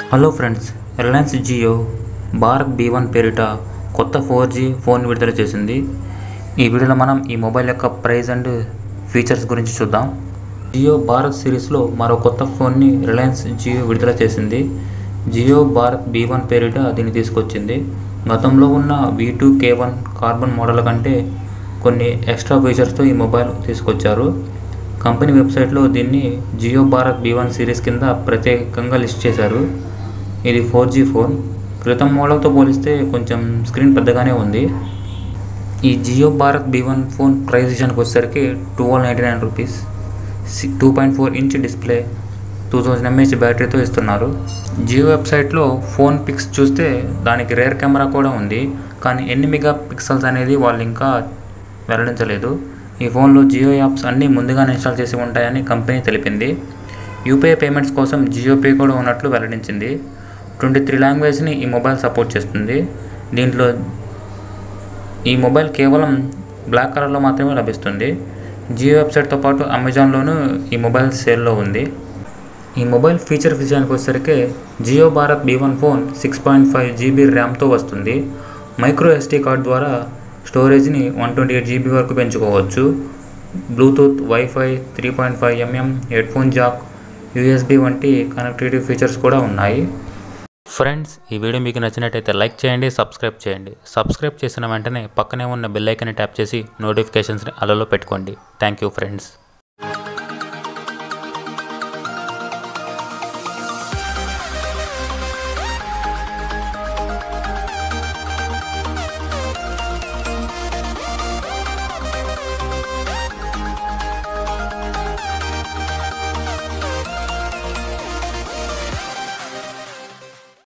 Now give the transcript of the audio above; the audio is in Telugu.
hello friends Reliance Jio Bharat B one పేరిట కొత్త ఫోర్ జీ ఫోన్ విడుదల చేసింది ఈ వీడియోలో మనం ఈ మొబైల్ యొక్క ప్రైస్ అండ్ ఫీచర్స్ గురించి చూద్దాం జియో భారత్ సిరీస్లో మరో కొత్త ఫోన్ని రిలయన్స్ జియో విడుదల చేసింది జియో భారత్ బీ వన్ పేరిట దీన్ని తీసుకొచ్చింది గతంలో ఉన్న V two K one Karbonn model కంటే కొన్ని ఎక్స్ట్రా ఫీచర్స్తో ఈ మొబైల్ తీసుకొచ్చారు కంపెనీ వెబ్సైట్లో దీన్ని Jio Bharat B one series కింద ప్రత్యేకంగా లిస్ట్ చేశారు ఇది ఫోర్ జీ ఫోన్ క్రితం మోడల్తో పోలిస్తే కొంచెం స్క్రీన్ పెద్దగానే ఉంది ఈ Jio Bharat B one phone price విషయానికి వచ్చేసరికి two one ninety nine rupees two point four inch display two thousand mAh బ్యాటరీతో ఇస్తున్నారు జియో వెబ్సైట్లో ఫోన్ పిక్స్ చూస్తే దానికి రేర్ కెమెరా కూడా ఉంది కానీ ఎన్ని మెగా పిక్సెల్స్ అనేది వాళ్ళు ఇంకా వెల్లడించలేదు ఈ ఫోన్లో జియో యాప్స్ అన్నీ ముందుగానే ఇన్స్టాల్ చేసి ఉంటాయని కంపెనీ తెలిపింది యూపీఐ పేమెంట్స్ కోసం జియో పే కూడా ఉన్నట్లు వెల్లడించింది ట్వంటీ త్రీ లాంగ్వేజ్ని ఈ మొబైల్ సపోర్ట్ చేస్తుంది దీంట్లో ఈ మొబైల్ కేవలం బ్లాక్ కలర్లో మాత్రమే లభిస్తుంది జియో వెబ్సైట్తో పాటు అమెజాన్లోనూ ఈ మొబైల్ సేల్లో ఉంది ఈ మొబైల్ ఫీచర్ విషయానికి వచ్చేసరికి Jio Bharat B one phone six point five GB ర్యామ్తో వస్తుంది మైక్రో ఎస్డీ కార్డ్ ద్వారా స్టోరేజ్ని వన్ ట్వంటీ ఎయిట్ జీబీ వరకు పెంచుకోవచ్చు Bluetooth wifi three point five mm headphone jack USB వంటి కనెక్టివిటీ ఫీచర్స్ కూడా ఉన్నాయి ఫ్రెండ్స్ ఈ వీడియో మీకు నచ్చినట్టయితే లైక్ చేయండి సబ్స్క్రైబ్ చేయండి సబ్స్క్రైబ్ చేసిన వెంటనే పక్కనే ఉన్న బెల్ ఐకన్ని ట్యాప్ చేసి నోటిఫికేషన్స్ని అలలో పెట్టుకోండి థ్యాంక్ యూ ఫ్రెండ్స్